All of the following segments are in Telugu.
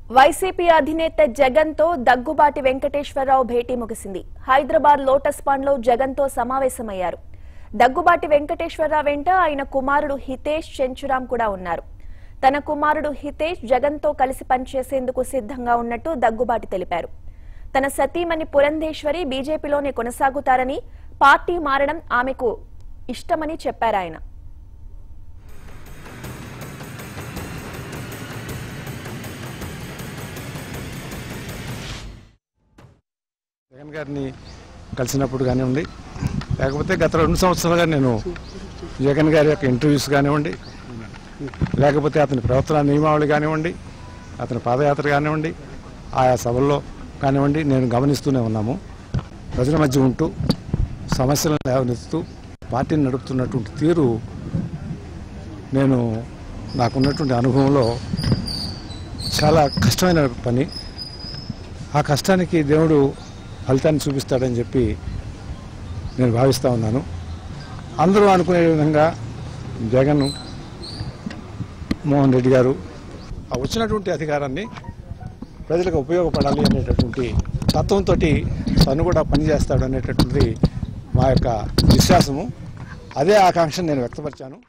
వైసీపీ అధినేత జగన్ తో దగ్గుబాటి వెంకటేశ్వరరావు భేటీ ముగిసింది హైదరాబాద్ లోటస్ పాండ్ లో జగన్ తో సమావేశమయ్యారు దగ్గుబాటి వెంకటేశ్వరరావు వెంట ఆయన కుమారుడు హితేష్ చెంచురాం కూడా ఉన్నారు తన కుమారుడు హితేష్ జగన్ తో కలిసి పనిచేసేందుకు సిద్ధంగా ఉన్నట్టు దగ్గుబాటి తెలిపారు తన సతీమణి పురంధేశ్వరి బీజేపీలోనే కొనసాగుతారని పార్టీ మారడం ఆమెకు ఇష్టమని చెప్పారాయన జగన్ గారిని కలిసినప్పుడు కానివ్వండి లేకపోతే గత రెండు సంవత్సరాలుగా నేను జగన్ గారి యొక్క ఇంటర్వ్యూస్ కానివ్వండి లేకపోతే అతని ప్రవర్తన నియమావళి కానివ్వండి అతని పాదయాత్ర కానివ్వండి ఆయా సభల్లో కానివ్వండి నేను గమనిస్తూనే ఉన్నాము ప్రజల మధ్య ఉంటూ సమస్యలను లేవనెత్తుతూ పార్టీని నడుపుతున్నటువంటి తీరు నేను నాకున్నటువంటి అనుభవంలో చాలా కష్టమైన పని ఆ కష్టానికి దేవుడు ఫలితాన్ని చూపిస్తాడని చెప్పి నేను భావిస్తూ ఉన్నాను అందరూ అనుకునే విధంగా జగన్ మోహన్ రెడ్డి గారు ఆ వచ్చినటువంటి అధికారాన్ని ప్రజలకు ఉపయోగపడాలి అనేటటువంటి తత్వంతో తను కూడా పనిచేస్తాడు అనేటటువంటి మా యొక్క విశ్వాసము అదే ఆకాంక్షను నేను వ్యక్తపరిచాను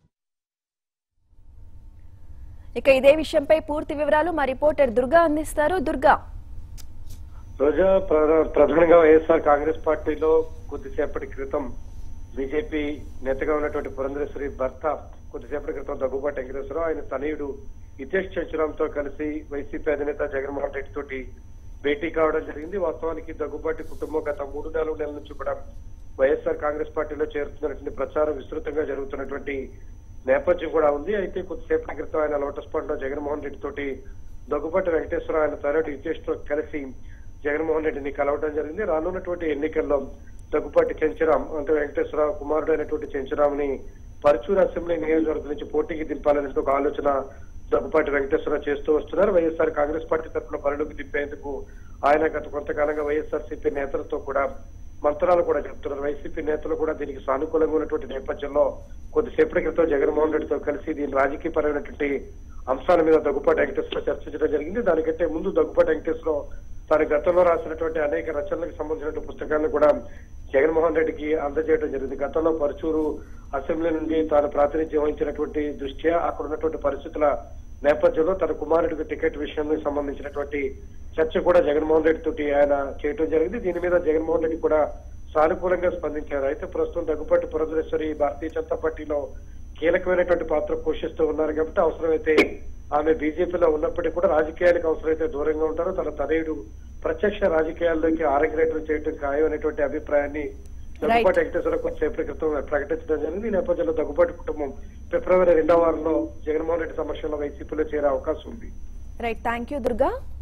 ఇక ఇదే విషయంపై పూర్తి వివరాలు మా రిపోర్టర్ దుర్గా అందిస్తారు దుర్గా రోజా ప్ర- ప్రధానంగా వైఎస్ఆర్ కాంగ్రెస్ పార్టీలో కొద్దిసేపటి క్రితం బీజేపీ నేతగా ఉన్నటువంటి పురంధరేశ్వరి భర్త కొద్దిసేపటి క్రితం దగ్గుబాటి వెంకటేశ్వరరావు ఆయన తనయుడు హితేష్ చంచురాంతో కలిసి వైసీపీ అధినేత జగన్మోహన్ రెడ్డి తోటి భేటీ కావడం జరిగింది వాస్తవానికి దగ్గుబాటి కుటుంబం గత మూడు నాలుగు నెలల నుంచి కూడా వైఎస్ఆర్ కాంగ్రెస్ పార్టీలో చేరుతున్నటువంటి ప్రచారం విస్తృతంగా జరుగుతున్నటువంటి నేపథ్యం కూడా ఉంది అయితే కొద్దిసేపటి క్రితం ఆయన లోటస్ పాండ్ లో జగన్మోహన్ రెడ్డి తోటి దగ్గుబాటి వెంకటేశ్వరరావు ఆయన తనయుడు హితేష్ తో కలిసి జగన్మోహన్ రెడ్డిని కలవడం జరిగింది రానున్నటువంటి ఎన్నికల్లో దగ్గుపాటి చెంచురాం అంటే వెంకటేశ్వరరావు కుమారుడు అయినటువంటి చెంచురాంని పరచూరు అసెంబ్లీ నియోజకవర్గం నుంచి పోటీకి దింపాలనే ఒక ఆలోచన దగ్గుపాటి వెంకటేశ్వరరావు చేస్తూ వస్తున్నారు వైఎస్ఆర్ కాంగ్రెస్ పార్టీ తరఫున బరిలోకి దింపేందుకు ఆయన గత కొంతకాలంగా వైఎస్ఆర్ సిపి నేతలతో కూడా మంత్రాలు కూడా చెప్తున్నారు వైసీపీ నేతలు కూడా దీనికి సానుకూలంగా ఉన్నటువంటి నేపథ్యంలో కొద్దిసేపటి క్రితం జగన్మోహన్ రెడ్డితో కలిసి దీని రాజకీయపరమైనటువంటి అంశాల మీద దగ్గుపాటి వెంకటేశ్వరరావు చర్చించడం జరిగింది దానికంటే ముందు దగ్గుపాటి వెంకటేశ్వరరావు తాను గతంలో రాసినటువంటి అనేక రచనలకు సంబంధించిన పుస్తకాలను కూడా జగన్మోహన్ రెడ్డికి అందజేయడం జరిగింది గతంలో పరచూరు అసెంబ్లీ నుండి తాను ప్రాతినిధ్యం వహించినటువంటి దృష్ట్యా అక్కడ ఉన్నటువంటి పరిస్థితుల నేపథ్యంలో తన కుమారుడికి టికెట్ విషయానికి సంబంధించినటువంటి చర్చ కూడా జగన్మోహన్ రెడ్డి తోటి ఆయన చేయడం జరిగింది దీని మీద జగన్మోహన్ రెడ్డి కూడా సానుకూలంగా స్పందించారు అయితే ప్రస్తుతం దగ్గుపాటి పురంధరేశ్వరి భారతీయ జనతా పార్టీలో కీలకమైనటువంటి పాత్ర పోషిస్తూ ఉన్నారు కాబట్టి అవసరమైతే ఆమె బీజేపీలో ఉన్నప్పటికీ కూడా రాజకీయాలకు అవసరమైతే దూరంగా ఉంటారు తన తనయుడు ప్రత్యక్ష రాజకీయాల్లోకి ఆరోగ్యరేటం చేయడం ఖాయం అనేటువంటి అభిప్రాయాన్ని దగ్గుబాటి వెంకటేశ్వర కొద్దిసేపటి క్రితం ప్రకటించడం జరిగింది ఈ నేపథ్యంలో దగ్గుబాటి కుటుంబం ఫిబ్రవరి రెండవ వారంలో జగన్మోహన్ రెడ్డి సమక్షంలో వైసీపీలో చేరే అవకాశం ఉంది రైట్ థ్యాంక్ యూ దుర్గా